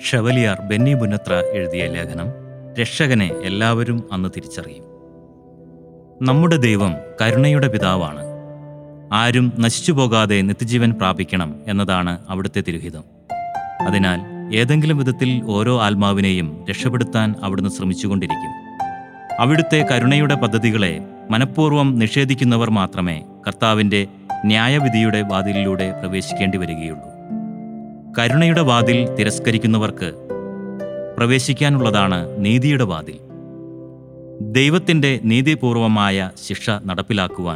Chevalier Benny Punnathra എഴുതിയ ലേഖനം രക്ഷകനെ എല്ലാവരും അന്ന് തിരിച്ചറിയും നമ്മുടെ ദൈവം കരുണയുടെ പിതാവാണ് ആരും നശിച്ചു പോകാതെ നിത്യജീവൻ പ്രാപിക്കണം എന്നതാണ് അവിടുത്തെ തിരുഹിതം അതിനാൽ ഏതെങ്കിലും വിധത്തിൽ ഓരോ ആത്മാവിനെയും രക്ഷപ്പെടുത്താൻ അവിടുന്ന് ശ്രമിച്ചുകൊണ്ടിരിക്കും അവിടുത്തെ കരുണയുടെ പദ്ധതികളെ മനഃപൂർവ്വം നിഷേധിക്കുന്നവർ മാത്രമേ കർത്താവിൻ്റെ ന്യായവിധിയുടെ വാതിലിലൂടെ പ്രവേശിക്കേണ്ടി വരികയുള്ളൂ കരുണയുടെ വാതിൽ തിരസ്കരിക്കുന്നവർക്ക് പ്രവേശിക്കാനുള്ളതാണ് നീതിയുടെ വാതിൽ ദൈവത്തിൻ്റെ നീതിപൂർവമായ ശിക്ഷ നടപ്പിലാക്കുവാൻ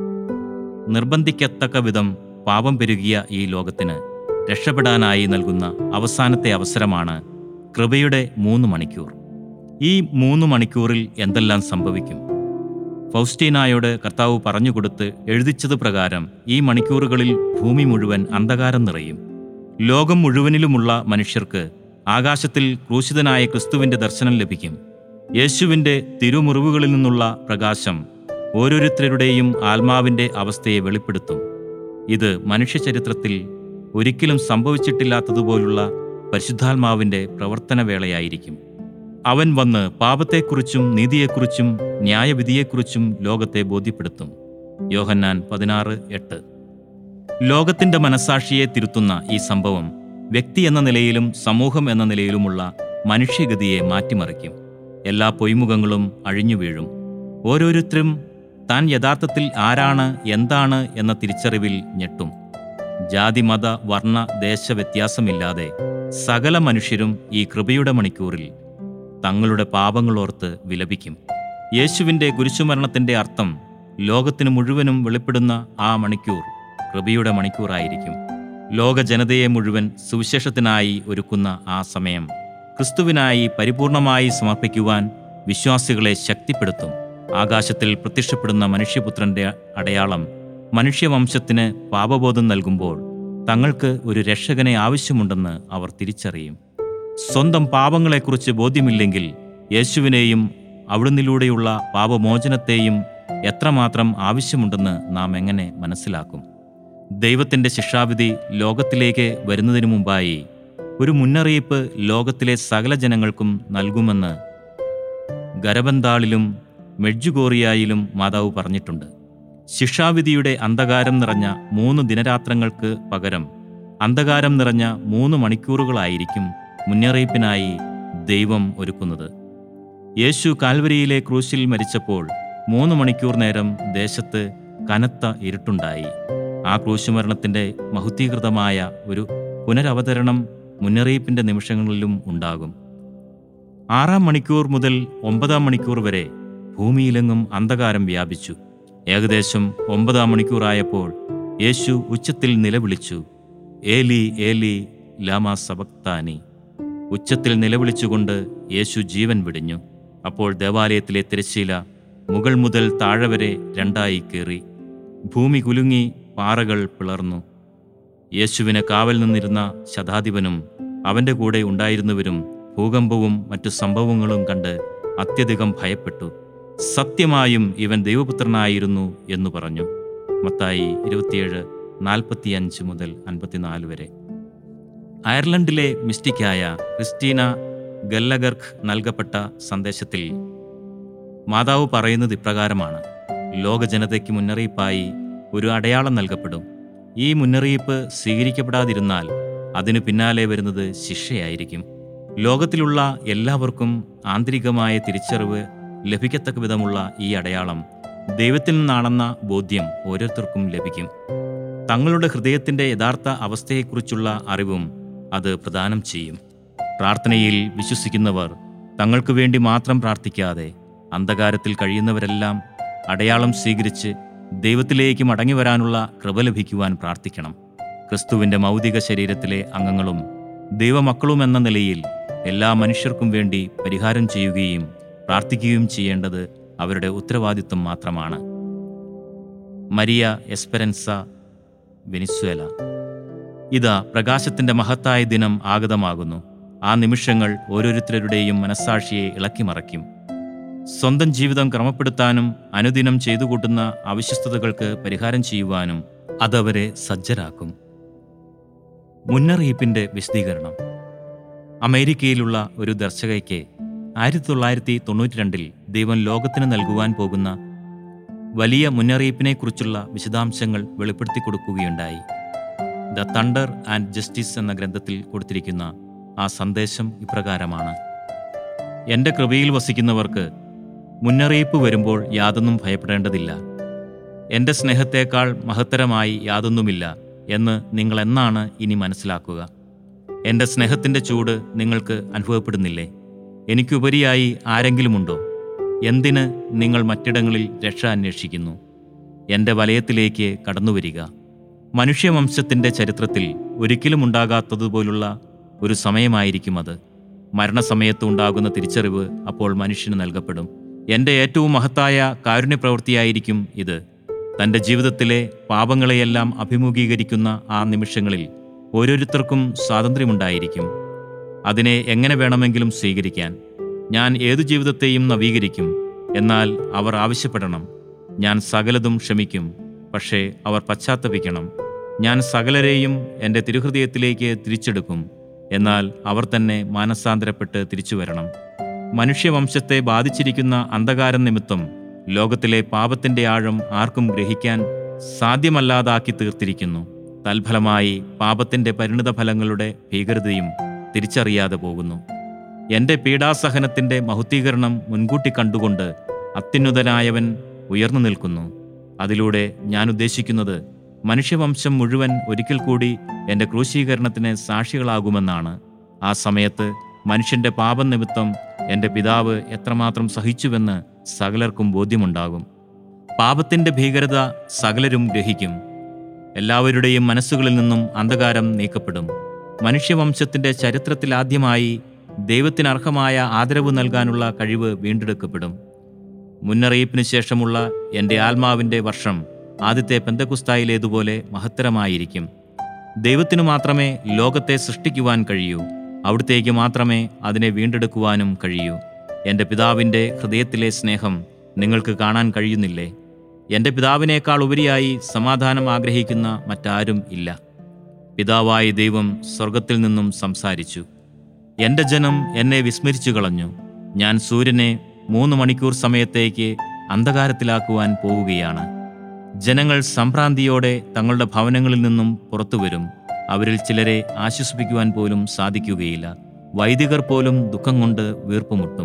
നിർബന്ധിക്കത്തക്ക വിധം പാപം പെരുകിയ ഈ ലോകത്തിന് രക്ഷപ്പെടാനായി നൽകുന്ന അവസാനത്തെ അവസരമാണ് കൃപയുടെ മൂന്ന് മണിക്കൂർ ഈ മൂന്ന് മണിക്കൂറിൽ എന്തെല്ലാം സംഭവിക്കും ഫൗസ്റ്റീനായോട് കർത്താവ് പറഞ്ഞുകൊടുത്ത് എഴുതിച്ചത് പ്രകാരം ഈ മണിക്കൂറുകളിൽ ഭൂമി മുഴുവൻ അന്ധകാരം നിറയും ലോകം മുഴുവനിലുമുള്ള മനുഷ്യർക്ക് ആകാശത്തിൽ ക്രൂശിതനായ ക്രിസ്തുവിൻ്റെ ദർശനം ലഭിക്കും യേശുവിൻ്റെ തിരുമുറിവുകളിൽ നിന്നുള്ള പ്രകാശം ഓരോരുത്തരുടെയും ആത്മാവിൻ്റെ അവസ്ഥയെ വെളിപ്പെടുത്തും ഇത് മനുഷ്യചരിത്രത്തിൽ ഒരിക്കലും സംഭവിച്ചിട്ടില്ലാത്തതുപോലുള്ള പരിശുദ്ധാത്മാവിൻ്റെ പ്രവർത്തനവേളയായിരിക്കും അവൻ വന്ന് പാപത്തെക്കുറിച്ചും നീതിയെക്കുറിച്ചും ന്യായവിധിയെക്കുറിച്ചും ലോകത്തെ ബോധ്യപ്പെടുത്തും യോഹന്നാൻ പതിനാറ് എട്ട് ലോകത്തിന്റെ മനസാക്ഷിയെ തിരുത്തുന്ന ഈ സംഭവം വ്യക്തി എന്ന നിലയിലും സമൂഹം എന്ന നിലയിലുമുള്ള മനുഷ്യഗതിയെ മാറ്റിമറിക്കും എല്ലാ പൊയ്മുഖങ്ങളും അഴിഞ്ഞു വീഴും ഓരോരുത്തരും താൻ യഥാർത്ഥത്തിൽ ആരാണ് എന്താണ് എന്ന തിരിച്ചറിവിൽ ഞെട്ടും ജാതി മത വർണ്ണ ദേശ വ്യത്യാസമില്ലാതെ സകല മനുഷ്യരും ഈ കൃപയുടെ മണിക്കൂറിൽ തങ്ങളുടെ പാപങ്ങളോർത്ത് വിലപിക്കും യേശുവിൻ്റെ കുരിശുമരണത്തിൻ്റെ അർത്ഥം ലോകത്തിന് മുഴുവനും വെളിപ്പെടുന്ന ആ മണിക്കൂർ കൃപയുടെ മണിക്കൂറായിരിക്കും ലോക ജനതയെ മുഴുവൻ സുവിശേഷത്തിനായി ഒരുക്കുന്ന ആ സമയം ക്രിസ്തുവിനായി പരിപൂർണമായി സമർപ്പിക്കുവാൻ വിശ്വാസികളെ ശക്തിപ്പെടുത്തും ആകാശത്തിൽ പ്രത്യക്ഷപ്പെടുന്ന മനുഷ്യപുത്രന്റെ അടയാളം മനുഷ്യവംശത്തിന് പാപബോധം നൽകുമ്പോൾ തങ്ങൾക്ക് ഒരു രക്ഷകനെ ആവശ്യമുണ്ടെന്ന് അവർ തിരിച്ചറിയും സ്വന്തം പാപങ്ങളെക്കുറിച്ച് ബോധ്യമില്ലെങ്കിൽ യേശുവിനെയും അവിടുന്നിലൂടെയുള്ള പാപമോചനത്തെയും എത്രമാത്രം ആവശ്യമുണ്ടെന്ന് നാം എങ്ങനെ മനസ്സിലാക്കും ദൈവത്തിൻ്റെ ശിക്ഷാവിധി ലോകത്തിലേക്ക് വരുന്നതിനു മുമ്പായി ഒരു മുന്നറിയിപ്പ് ലോകത്തിലെ സകല ജനങ്ങൾക്കും നൽകുമെന്ന് ഗരബന്താളിലും മെഡ്ജുഗോറിയായിലും മാതാവ് പറഞ്ഞിട്ടുണ്ട് ശിക്ഷാവിധിയുടെ അന്ധകാരം നിറഞ്ഞ മൂന്ന് ദിനരാത്രങ്ങൾക്ക് പകരം അന്ധകാരം നിറഞ്ഞ മൂന്ന് മണിക്കൂറുകളായിരിക്കും മുന്നറിയിപ്പിനായി ദൈവം ഒരുക്കുന്നത് യേശു കാൽവരിയിലെ ക്രൂശിൽ മരിച്ചപ്പോൾ മൂന്ന് മണിക്കൂർ നേരം ദേശത്ത് കനത്ത ഇരുട്ടുണ്ടായി ആ ക്രൂശുമരണത്തിൻ്റെ മഹുദ്ധീകൃതമായ ഒരു പുനരവതരണം മുന്നറിയിപ്പിൻ്റെ നിമിഷങ്ങളിലും ഉണ്ടാകും ആറാം മണിക്കൂർ മുതൽ ഒമ്പതാം മണിക്കൂർ വരെ ഭൂമിയിലെങ്ങും അന്ധകാരം വ്യാപിച്ചു ഏകദേശം ഒമ്പതാം മണിക്കൂറായപ്പോൾ യേശു ഉച്ചത്തിൽ നിലവിളിച്ചു ഏലി ഏലി ലാമ സബക്താനി ഉച്ചത്തിൽ നിലവിളിച്ചുകൊണ്ട് യേശു ജീവൻ വിടിഞ്ഞു അപ്പോൾ ദേവാലയത്തിലെ തിരശ്ശീല മുകൾ മുതൽ താഴെ വരെ രണ്ടായി കീറി ഭൂമി കുലുങ്ങി പാറകൾ പിളർന്നു യേശുവിന് കാവൽ നിന്നിരുന്ന ശതാധിപനും അവൻ്റെ കൂടെ ഉണ്ടായിരുന്നവരും ഭൂകമ്പവും മറ്റു സംഭവങ്ങളും കണ്ട് അത്യധികം ഭയപ്പെട്ടു സത്യമായും ഇവൻ ദൈവപുത്രനായിരുന്നു എന്നു പറഞ്ഞു മത്തായി ഇരുപത്തിയേഴ് നാൽപ്പത്തിയഞ്ച് മുതൽ അൻപത്തിനാല് വരെ അയർലൻഡിലെ മിസ്റ്റിക്കായ ക്രിസ്റ്റീന ഗല്ലഗർക്ക് നൽകപ്പെട്ട സന്ദേശത്തിൽ മാതാവ് പറയുന്നത് ഇപ്രകാരമാണ് ലോക ജനതയ്ക്ക് മുന്നറിയിപ്പായി ഒരു അടയാളം നൽകപ്പെടും ഈ മുന്നറിയിപ്പ് സ്വീകരിക്കപ്പെടാതിരുന്നാൽ അതിനു പിന്നാലെ വരുന്നത് ശിക്ഷയായിരിക്കും ലോകത്തിലുള്ള എല്ലാവർക്കും ആന്തരികമായ തിരിച്ചറിവ് ലഭിക്കത്തക്ക വിധമുള്ള ഈ അടയാളം ദൈവത്തിൽ നിന്നാണെന്ന ബോധ്യം ഓരോരുത്തർക്കും ലഭിക്കും തങ്ങളുടെ ഹൃദയത്തിൻ്റെ യഥാർത്ഥ അവസ്ഥയെക്കുറിച്ചുള്ള അറിവും അത് പ്രദാനം ചെയ്യും പ്രാർത്ഥനയിൽ വിശ്വസിക്കുന്നവർ തങ്ങൾക്ക് വേണ്ടി മാത്രം പ്രാർത്ഥിക്കാതെ അന്ധകാരത്തിൽ കഴിയുന്നവരെല്ലാം അടയാളം സ്വീകരിച്ച് ദൈവത്തിലേക്ക് മടങ്ങി വരാനുള്ള കൃപ ലഭിക്കുവാൻ പ്രാർത്ഥിക്കണം ക്രിസ്തുവിൻ്റെ മൗതിക ശരീരത്തിലെ അംഗങ്ങളും ദൈവമക്കളും എന്ന നിലയിൽ എല്ലാ മനുഷ്യർക്കും വേണ്ടി പരിഹാരം ചെയ്യുകയും പ്രാർത്ഥിക്കുകയും ചെയ്യേണ്ടത് അവരുടെ ഉത്തരവാദിത്വം മാത്രമാണ് മരിയ എസ്പെരൻസ വെനിസ്വേല ഇതാ പ്രകാശത്തിൻ്റെ മഹത്തായ ദിനം ആഗതമാകുന്നു ആ നിമിഷങ്ങൾ ഓരോരുത്തരുടെയും മനസ്സാക്ഷിയെ ഇളക്കിമറയ്ക്കും സ്വന്തം ജീവിതം ക്രമപ്പെടുത്താനും അനുദിനം ചെയ്തു കൂട്ടുന്ന അവിശ്വസ്തതകൾക്ക് പരിഹാരം ചെയ്യുവാനും അതവരെ സജ്ജരാക്കും മുന്നറിയിപ്പിൻ്റെ വിശദീകരണം അമേരിക്കയിലുള്ള ഒരു ദർശകയ്ക്ക് ആയിരത്തി തൊള്ളായിരത്തി തൊണ്ണൂറ്റി രണ്ടിൽ ദൈവം ലോകത്തിന് നൽകുവാൻ പോകുന്ന വലിയ മുന്നറിയിപ്പിനെക്കുറിച്ചുള്ള വിശദാംശങ്ങൾ വെളിപ്പെടുത്തി കൊടുക്കുകയുണ്ടായി ദ തണ്ടർ ആൻഡ് ജസ്റ്റിസ് എന്ന ഗ്രന്ഥത്തിൽ കൊടുത്തിരിക്കുന്ന ആ സന്ദേശം ഇപ്രകാരമാണ് എൻ്റെ കൃപയിൽ വസിക്കുന്നവർക്ക് മുന്നറിയിപ്പ് വരുമ്പോൾ യാതൊന്നും ഭയപ്പെടേണ്ടതില്ല എൻ്റെ സ്നേഹത്തേക്കാൾ മഹത്തരമായി യാതൊന്നുമില്ല എന്ന് നിങ്ങൾ എന്നാണ് ഇനി മനസ്സിലാക്കുക എൻ്റെ സ്നേഹത്തിൻ്റെ ചൂട് നിങ്ങൾക്ക് അനുഭവപ്പെടുന്നില്ലേ എനിക്കുപരിയായി ആരെങ്കിലുമുണ്ടോ എന്തിന് നിങ്ങൾ മറ്റിടങ്ങളിൽ രക്ഷ അന്വേഷിക്കുന്നു എൻ്റെ വലയത്തിലേക്ക് കടന്നുവരിക മനുഷ്യവംശത്തിൻ്റെ ചരിത്രത്തിൽ ഒരിക്കലും ഉണ്ടാകാത്തതുപോലുള്ള ഒരു സമയമായിരിക്കും അത് മരണസമയത്ത് ഉണ്ടാകുന്ന തിരിച്ചറിവ് അപ്പോൾ മനുഷ്യന് നൽകപ്പെടും എൻ്റെ ഏറ്റവും മഹത്തായ കാരുണ്യപ്രവൃത്തിയായിരിക്കും ഇത് തൻ്റെ ജീവിതത്തിലെ പാപങ്ങളെയെല്ലാം അഭിമുഖീകരിക്കുന്ന ആ നിമിഷങ്ങളിൽ ഓരോരുത്തർക്കും സ്വാതന്ത്ര്യമുണ്ടായിരിക്കും അതിനെ എങ്ങനെ വേണമെങ്കിലും സ്വീകരിക്കാൻ ഞാൻ ഏതു ജീവിതത്തെയും നവീകരിക്കും എന്നാൽ അവർ ആവശ്യപ്പെടണം ഞാൻ സകലതും ക്ഷമിക്കും പക്ഷേ അവർ പശ്ചാത്തപിക്കണം ഞാൻ സകലരെയും എൻ്റെ തിരുഹൃദയത്തിലേക്ക് തിരിച്ചെടുക്കും എന്നാൽ അവർ തന്നെ മാനസാന്തരപ്പെട്ട് തിരിച്ചു വരണം മനുഷ്യവംശത്തെ ബാധിച്ചിരിക്കുന്ന അന്ധകാരം നിമിത്തം ലോകത്തിലെ പാപത്തിന്റെ ആഴം ആർക്കും ഗ്രഹിക്കാൻ സാധ്യമല്ലാതാക്കി തീർത്തിരിക്കുന്നു തൽഫലമായി പാപത്തിന്റെ പരിണിത ഫലങ്ങളുടെ ഭീകരതയും തിരിച്ചറിയാതെ പോകുന്നു എൻ്റെ പീഡാസഹനത്തിന്റെ മഹുദ്ധീകരണം മുൻകൂട്ടി കണ്ടുകൊണ്ട് അത്യുന്നതനായവൻ ഉയർന്നു നിൽക്കുന്നു അതിലൂടെ ഞാൻ ഉദ്ദേശിക്കുന്നത് മനുഷ്യവംശം മുഴുവൻ ഒരിക്കൽ കൂടി എൻ്റെ ക്രൂശീകരണത്തിന് സാക്ഷികളാകുമെന്നാണ് ആ സമയത്ത് മനുഷ്യന്റെ പാപം നിമിത്തം എൻ്റെ പിതാവ് എത്രമാത്രം സഹിച്ചുവെന്ന് സകലർക്കും ബോധ്യമുണ്ടാകും പാപത്തിൻ്റെ ഭീകരത സകലരും ഗ്രഹിക്കും എല്ലാവരുടെയും മനസ്സുകളിൽ നിന്നും അന്ധകാരം നീക്കപ്പെടും മനുഷ്യവംശത്തിൻ്റെ ചരിത്രത്തിലാദ്യമായി ദൈവത്തിന് അർഹമായ ആദരവ് നൽകാനുള്ള കഴിവ് വീണ്ടെടുക്കപ്പെടും മുന്നറിയിപ്പിന് ശേഷമുള്ള എൻ്റെ ആത്മാവിൻ്റെ വർഷം ആദ്യത്തെ പെന്തക്കുസ്തായിലേതുപോലെ മഹത്തരമായിരിക്കും ദൈവത്തിനു മാത്രമേ ലോകത്തെ സൃഷ്ടിക്കുവാൻ കഴിയൂ അവിടുത്തേക്ക് മാത്രമേ അതിനെ വീണ്ടെടുക്കുവാനും കഴിയൂ എൻ്റെ പിതാവിൻ്റെ ഹൃദയത്തിലെ സ്നേഹം നിങ്ങൾക്ക് കാണാൻ കഴിയുന്നില്ലേ എൻ്റെ പിതാവിനേക്കാൾ ഉപരിയായി സമാധാനം ആഗ്രഹിക്കുന്ന മറ്റാരും ഇല്ല പിതാവായ ദൈവം സ്വർഗത്തിൽ നിന്നും സംസാരിച്ചു എൻ്റെ ജനം എന്നെ വിസ്മരിച്ചു കളഞ്ഞു ഞാൻ സൂര്യനെ മൂന്ന് മണിക്കൂർ സമയത്തേക്ക് അന്ധകാരത്തിലാക്കുവാൻ പോവുകയാണ് ജനങ്ങൾ സംഭ്രാന്തിയോടെ തങ്ങളുടെ ഭവനങ്ങളിൽ നിന്നും പുറത്തു വരും അവരിൽ ചിലരെ ആശ്വസിപ്പിക്കുവാൻ പോലും സാധിക്കുകയില്ല വൈദികർ പോലും ദുഃഖം കൊണ്ട് വീർപ്പുമുട്ടും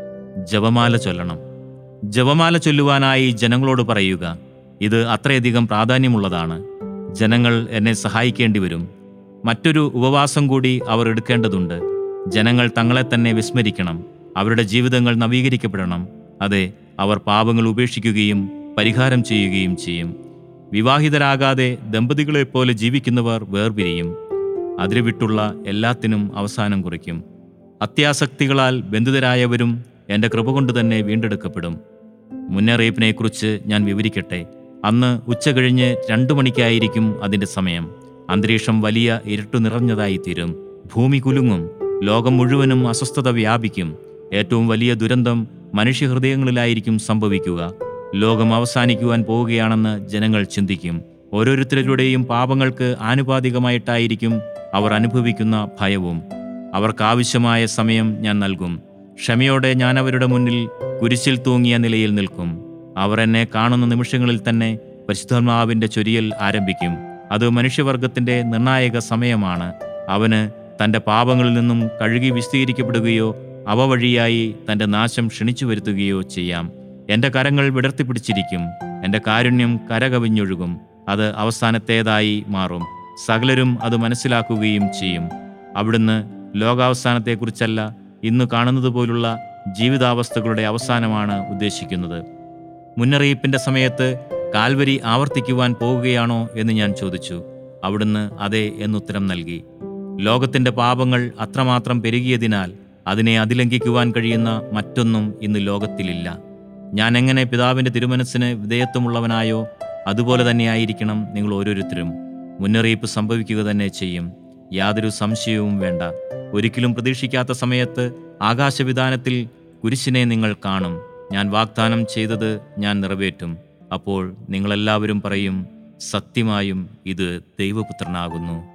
ജപമാല ചൊല്ലണം ജപമാല ചൊല്ലുവാനായി ജനങ്ങളോട് പറയുക ഇത് അത്രയധികം പ്രാധാന്യമുള്ളതാണ് ജനങ്ങൾ എന്നെ സഹായിക്കേണ്ടി വരും മറ്റൊരു ഉപവാസം കൂടി അവർ എടുക്കേണ്ടതുണ്ട് ജനങ്ങൾ തങ്ങളെ തന്നെ വിസ്മരിക്കണം അവരുടെ ജീവിതങ്ങൾ നവീകരിക്കപ്പെടണം അതെ അവർ പാപങ്ങൾ ഉപേക്ഷിക്കുകയും പരിഹാരം ചെയ്യുകയും ചെയ്യും വിവാഹിതരാകാതെ ദമ്പതികളെപ്പോലെ ജീവിക്കുന്നവർ വേർപിരിയും അതിരുവിട്ടുള്ള എല്ലാത്തിനും അവസാനം കുറിക്കും അത്യാസക്തികളാൽ ബന്ധിതരായവരും എൻ്റെ കൃപ കൊണ്ട് തന്നെ വീണ്ടെടുക്കപ്പെടും മുന്നറിയിപ്പിനെക്കുറിച്ച് ഞാൻ വിവരിക്കട്ടെ അന്ന് ഉച്ച കഴിഞ്ഞ് രണ്ടു മണിക്കായിരിക്കും അതിൻ്റെ സമയം അന്തരീക്ഷം വലിയ ഇരുട്ടു നിറഞ്ഞതായിത്തീരും ഭൂമി കുലുങ്ങും ലോകം മുഴുവനും അസ്വസ്ഥത വ്യാപിക്കും ഏറ്റവും വലിയ ദുരന്തം മനുഷ്യഹൃദയങ്ങളിലായിരിക്കും സംഭവിക്കുക ലോകം അവസാനിക്കുവാൻ പോവുകയാണെന്ന് ജനങ്ങൾ ചിന്തിക്കും ഓരോരുത്തരുടെയും പാപങ്ങൾക്ക് ആനുപാതികമായിട്ടായിരിക്കും അവർ അനുഭവിക്കുന്ന ഭയവും അവർക്കാവശ്യമായ സമയം ഞാൻ നൽകും ക്ഷമയോടെ ഞാൻ അവരുടെ മുന്നിൽ കുരിശിൽ തൂങ്ങിയ നിലയിൽ നിൽക്കും അവർ എന്നെ കാണുന്ന നിമിഷങ്ങളിൽ തന്നെ പരിശുദ്ധാത്മാവിന്റെ ചൊരിയൽ ആരംഭിക്കും അത് മനുഷ്യവർഗത്തിന്റെ നിർണായക സമയമാണ് അവന് തന്റെ പാപങ്ങളിൽ നിന്നും കഴുകി വിശദീകരിക്കപ്പെടുകയോ അവ വഴിയായി തന്റെ നാശം ക്ഷണിച്ചു വരുത്തുകയോ ചെയ്യാം എന്റെ കരങ്ങൾ വിടർത്തിപ്പിടിച്ചിരിക്കും എന്റെ കാരുണ്യം കരകവിഞ്ഞൊഴുകും അത് അവസാനത്തേതായി മാറും സകലരും അത് മനസ്സിലാക്കുകയും ചെയ്യും അവിടുന്ന് ലോകാവസാനത്തെക്കുറിച്ചല്ല ഇന്ന് കാണുന്നത് പോലുള്ള ജീവിതാവസ്ഥകളുടെ അവസാനമാണ് ഉദ്ദേശിക്കുന്നത് മുന്നറിയിപ്പിന്റെ സമയത്ത് കാൽവരി ആവർത്തിക്കുവാൻ പോവുകയാണോ എന്ന് ഞാൻ ചോദിച്ചു അവിടുന്ന് അതെ എന്നുത്തരം നൽകി ലോകത്തിന്റെ പാപങ്ങൾ അത്രമാത്രം പെരുകിയതിനാൽ അതിനെ അതിലംഘിക്കുവാൻ കഴിയുന്ന മറ്റൊന്നും ഇന്ന് ലോകത്തിലില്ല ഞാൻ എങ്ങനെ പിതാവിന്റെ തിരുമനസ്സിന് വിധേയത്വമുള്ളവനായോ അതുപോലെ തന്നെയായിരിക്കണം നിങ്ങൾ ഓരോരുത്തരും മുന്നറിയിപ്പ് സംഭവിക്കുക തന്നെ ചെയ്യും യാതൊരു സംശയവും വേണ്ട ഒരിക്കലും പ്രതീക്ഷിക്കാത്ത സമയത്ത് ആകാശവിധാനത്തിൽ കുരിശിനെ നിങ്ങൾ കാണും ഞാൻ വാഗ്ദാനം ചെയ്തത് ഞാൻ നിറവേറ്റും അപ്പോൾ നിങ്ങളെല്ലാവരും പറയും സത്യമായും ഇത് ദൈവപുത്രനാകുന്നു